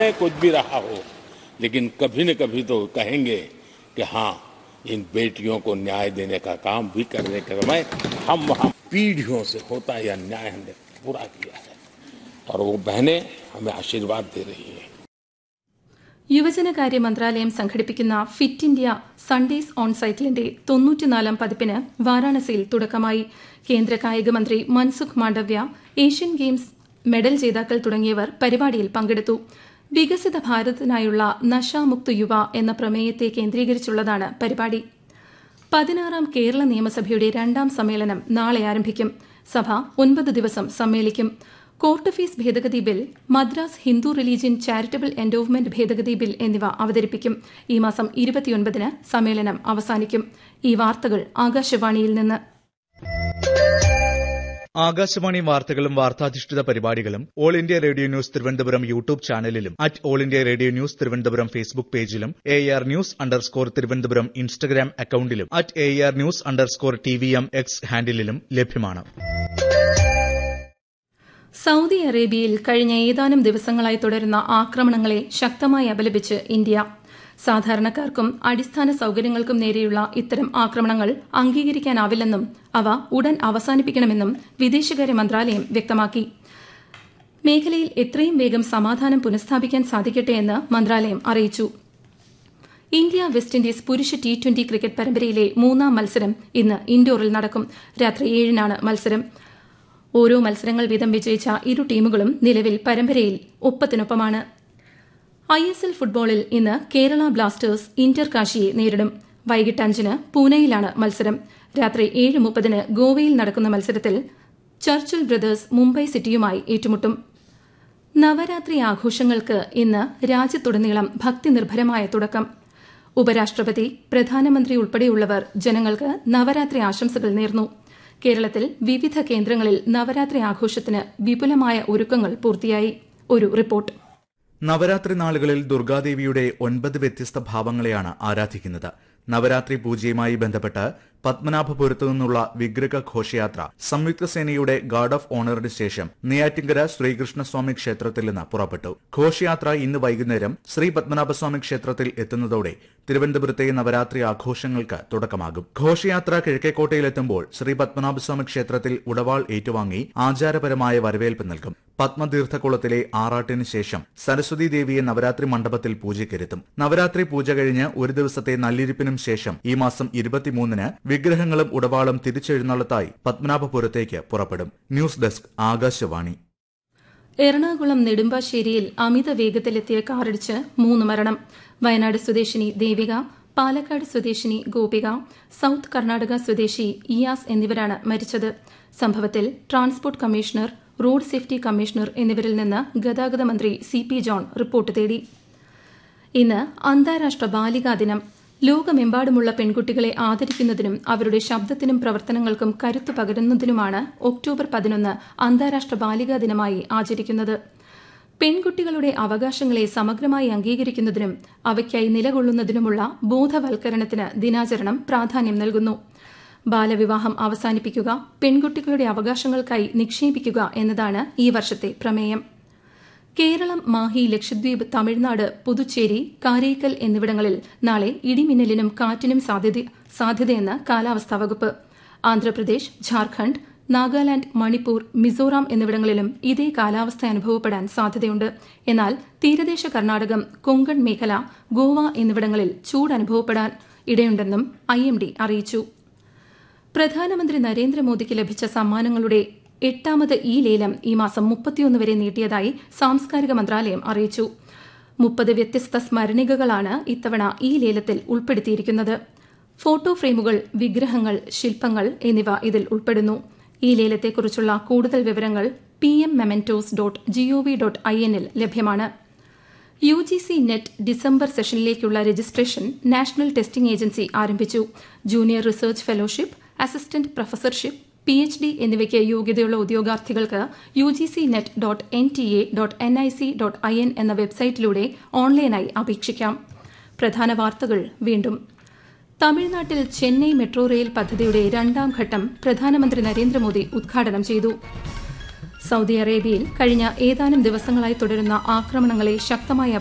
कुछ भी रहा हो लेकिन कभी न कभी तो कहेंगे कि हाँ इन बेटियों को न्याय देने का काम भी करने के समय हम वहाँ पीढ़ियों से होता यह न्याय हमने पूरा किया है और वो बहनें हमें आशीर्वाद दे रही हैं യുവജനകാര്യ മന്ത്രാലയം സംഘടിപ്പിക്കുന്ന ഫിറ്റ് ഇന്ത്യ സൺഡേസ് ഓൺ സൈക്കിളിന്റെ തൊണ്ണൂറ്റിനാലാം പതിപ്പിന് വാരാണസിയിൽ തുടക്കമായി കേന്ദ്ര കായിക മന്ത്രി Mansukh Mandaviya Asian games medal ജേതാക്കൾ തുടങ്ങിയവർ പരിപാടിയിൽ പങ്കെടുത്തു വികസിത ഭാരതത്തിനായുള്ള നശാമുക്ത് യുവ എന്ന പ്രമേയത്തെ കേന്ദ്രീകരിച്ചുള്ളതാണ് പരിപാടി പതിനാറാം കേരള നിയമസഭയുടെ രണ്ടാം സമ്മേളനം നാളെ ആരംഭിക്കും സഭ ഒൻപത് ദിവസം സമ്മേളിക്കും കോർട്ട് ഫീസ് ഭേദഗതി bill Madras Hindu religion charitable endowment ഭേദഗതി ബിൽ എന്നിവ അവതരിപ്പിക്കും ഈ മാസം ഇരുപത്തിയൊൻപതിന് സമ്മേളനം അവസാനിക്കും ഈ വാർത്തകൾ ആകാശവാണിയിൽ നിന്ന് ആകാശവാണി വാർത്തകളും വാർത്താധിഷ്ഠിത പരിപാടികളും all India radio news Thiruvananthapuram YouTube ചാനലിലും at all India radio news Thiruvananthapuram Facebook പേജിലും A R news underscore Thiruvananthapuram Instagram അക്കൌണ്ടിലും at A R news underscore T V M X ഹാൻഡിലും ലഭ്യമാണ് സൌദി അറേബ്യയിൽ കഴിഞ്ഞ ഏതാനും ദിവസങ്ങളായി തുടരുന്ന ആക്രമണങ്ങളെ ശക്തമായി അപലപിച്ച് ഇന്ത്യ സാധാരണക്കാർക്കും അടിസ്ഥാന സൌകര്യങ്ങൾക്കും നേരെയുള്ള ഇത്തരം ആക്രമണങ്ങൾ അംഗീകരിക്കാനാവില്ലെന്നും അവ ഉടൻ അവസാനിപ്പിക്കണമെന്നും വിദേശകാര്യ മന്ത്രാലയം വ്യക്തമാക്കി മേഖലയിൽ എത്രയും വേഗം സമാധാനം പുനഃസ്ഥാപിക്കാൻ സാധിക്കട്ടെ എന്ന് മന്ത്രാലയം അറിയിച്ചു ഇന്ത്യ വെസ്റ്റ് ഇൻഡീസ് പുരുഷ ടി ട്വന്റി ക്രിക്കറ്റ് പരമ്പരയിലെ മൂന്നാം മത്സരം ഇന്ന് ഇൻഡോറിൽ നടക്കും രാത്രി ഏഴിനാണ് മത്സരം ഓരോ മത്സരങ്ങൾ വീതം വിജയിച്ച ഇരു ടീമുകളും നിലവിൽ പരമ്പരയിൽ ഒപ്പത്തിനൊപ്പമാണ് ഐ എസ് എൽ ഫുട്ബോളിൽ ഇന്ന് കേരള ബ്ലാസ്റ്റേഴ്സ് ഇന്റർ കാശിയെ നേരിടും വൈകിട്ട് അഞ്ചിന് പൂനെയിലാണ് മത്സരം രാത്രി ഏഴ് മുപ്പതിന് ഗോവയിൽ നടക്കുന്ന മത്സരത്തിൽ ചർച്ചിൽ ബ്രദേഴ്സ് മുംബൈ സിറ്റിയുമായി ഏറ്റുമുട്ടും നവരാത്രി ആഘോഷങ്ങൾക്ക് ഇന്ന് രാജ്യത്തുടനീളം ഭക്തിനിർഭരമായ തുടക്കം ഉപരാഷ്ട്രപതി പ്രധാനമന്ത്രി ഉൾപ്പെടെയുള്ളവർ ജനങ്ങൾക്ക് നവരാത്രി ആശംസകൾ നേർന്നു കേരളത്തിൽ വിവിധ കേന്ദ്രങ്ങളിൽ നവരാത്രി ആഘോഷത്തിന് വിപുലമായ ഒരുക്കങ്ങൾ പൂർത്തിയായി ഒരു റിപ്പോർട്ട് നവരാത്രി നാളുകളിൽ ദുർഗാദേവിയുടെ ഒൻപത് വ്യത്യസ്ത ഭാവങ്ങളെയാണ് ആരാധിക്കുന്നത് നവരാത്രി പൂജയുമായി ബന്ധപ്പെട്ട് പത്മനാഭപുരത്തു നിന്നുള്ള വിഗ്രഹ ഘോഷയാത്ര സംയുക്ത സേനയുടെ ഗാർഡ് ഓഫ് ഓണറിന് ശേഷം നെയ്യാറ്റിങ്കര ശ്രീകൃഷ്ണസ്വാമി ക്ഷേത്രത്തിൽ നിന്ന് പുറപ്പെട്ടു ഘോഷയാത്ര ഇന്ന് വൈകുന്നേരം ശ്രീ പത്മനാഭസ്വാമി ക്ഷേത്രത്തിൽ എത്തുന്നതോടെ തിരുവനന്തപുരത്തെ നവരാത്രി ആഘോഷങ്ങൾക്ക് തുടക്കമാകും ഘോഷയാത്ര കിഴക്കേക്കോട്ടയിലെത്തുമ്പോൾ ശ്രീ പത്മനാഭസ്വാമി ക്ഷേത്രത്തിൽ ഉടവാൾ ഏറ്റുവാങ്ങി ആചാരപരമായ വരവേൽപ്പ് നൽകും പത്മതീർത്ഥക്കുളത്തിലെ ആറാട്ടിന് ശേഷം സരസ്വതി ദേവിയെ നവരാത്രി മണ്ഡപത്തിൽ പൂജയ്ക്കെരുത്തും നവരാത്രി പൂജ കഴിഞ്ഞ് ഒരു ദിവസത്തെ നല്ലിരിപ്പിനും ശേഷം ഈ മാസം ഇരുപത്തിമൂന്നിന് വിഗ്രഹങ്ങളും ഉടവാളും തിരിച്ചെഴുന്നള്ളത്തായി പത്മനാഭപുരത്തേക്ക് പുറപ്പെടും ന്യൂസ് ഡെസ്ക് ആകാശവാണി എറണാകുളം നെടുമ്പാശ്ശേരിയിൽ അമിത വേഗത്തിലെത്തിയ കാറിടിച്ച് മൂന്ന് മരണം വയനാട് സ്വദേശിനി ദേവിക പാലക്കാട് സ്വദേശിനി ഗോപിക സൌത്ത് കർണാടക സ്വദേശി ഇയാസ് എന്നിവരാണ് മരിച്ചത് സംഭവത്തിൽ transport commissioner road safety commissioner എന്നിവരിൽ നിന്ന് ഗതാഗത മന്ത്രി സി പി ജോൺ റിപ്പോർട്ട് തേടി ഇന്ന് അന്താരാഷ്ട്ര ബാലികാ ദിനം ലോകമെമ്പാടുമുള്ള പെൺകുട്ടികളെ ആദരിക്കുന്നതിനും അവരുടെ ശബ്ദത്തിനും പ്രവർത്തനങ്ങൾക്കും കരുത്തു പകരുന്നതിനുമാണ് ഒക്ടോബർ പതിനൊന്ന് അന്താരാഷ്ട്ര ബാലികാ ദിനമായി ആചരിക്കുന്നത് പെൺകുട്ടികളുടെ അവകാശങ്ങളെ സമഗ്രമായി അംഗീകരിക്കുന്നതിനും അവയ്ക്കായി നിലകൊള്ളുന്നതിനുമുള്ള ബോധവൽക്കരണത്തിന് ദിനാചരണം പ്രാധാന്യം നൽകുന്നു ബാലവിവാഹം അവസാനിപ്പിക്കുക പെൺകുട്ടികളുടെ അവകാശങ്ങൾക്കായി നിക്ഷേപിക്കുക എന്നതാണ് ഈ വർഷത്തെ പ്രമേയം കേരളം മാഹി ലക്ഷദ്വീപ് തമിഴ്നാട് പുതുച്ചേരി കാരേക്കൽ എന്നിവിടങ്ങളിൽ നാളെ ഇടിമിന്നലിനും കാറ്റിനും സാധ്യത സാധ്യതയെന്ന് കാലാവസ്ഥാ വകുപ്പ് ആന്ധ്രാപ്രദേശ് ഝാർഖണ്ഡ് നാഗാലാന്റ് മണിപ്പൂർ മിസോറാം എന്നിവിടങ്ങളിലും ഇതേ കാലാവസ്ഥ അനുഭവപ്പെടാൻ സാധ്യതയുണ്ട് എന്നാൽ തീരദേശ കർണാടകം കൊങ്കൺ മേഖല ഗോവ എന്നിവിടങ്ങളിൽ ചൂട് അനുഭവപ്പെടാൻ ഇടയുണ്ടെന്നും ഐ എം ഡി അറിയിച്ചു പ്രധാനമന്ത്രി നരേന്ദ്രമോദിക്ക് ലഭിച്ച സമ്മാനങ്ങളുടെ എട്ടാമത് ഈ ലേലം ഈ മാസം മുപ്പത്തിയൊന്ന് വരെ നീട്ടിയതായി സാംസ്കാരിക മന്ത്രാലയം അറിയിച്ചു മുപ്പത് വ്യത്യസ്ത സ്മരണികകളാണ് ഇത്തവണ ഈ ലേലത്തിൽ ഉൾപ്പെടുത്തിയിരിക്കുന്നത് ഫോട്ടോ ഫ്രെയിമുകൾ വിഗ്രഹങ്ങൾ ശില്പങ്ങൾ എന്നിവ ഇതിൽ ഉൾപ്പെടുന്നു ഈ ലേലത്തെക്കുറിച്ചുള്ള കൂടുതൽ വിവരങ്ങൾ P M mementos dot GOV dot I എന്നിൽ ലഭ്യമാണ് U G C net December സെഷനിലേക്കുള്ള രജിസ്ട്രേഷൻ നാഷണൽ ടെസ്റ്റിംഗ് ഏജൻസി ആരംഭിച്ചു ജൂനിയർ റിസർച്ച് ഫെലോഷിപ്പ് അസിസ്റ്റന്റ് പ്രൊഫസർഷിപ്പ് പി എച്ച് ഡി എന്നിവയ്ക്ക് യോഗ്യതയുള്ള ഉദ്യോഗാർത്ഥികൾക്ക് U G C net dot N T A dot N I C dot I N എന്ന വെബ്സൈറ്റിലൂടെ ഓൺലൈനായി അപേക്ഷിക്കാം പ്രധാന വാർത്തകൾ വീണ്ടും തമിഴ്നാട്ടിൽ ചെന്നൈ മെട്രോ റെയിൽ പദ്ധതിയുടെ രണ്ടാം ഘട്ടം പ്രധാനമന്ത്രി നരേന്ദ്രമോദി ഉദ്ഘാടനം ചെയ്തു സൗദി അറേബ്യയിൽ കഴിഞ്ഞ ഏതാനും ദിവസങ്ങളായി തുടരുന്ന ആക്രമണങ്ങളെ ശക്തമായി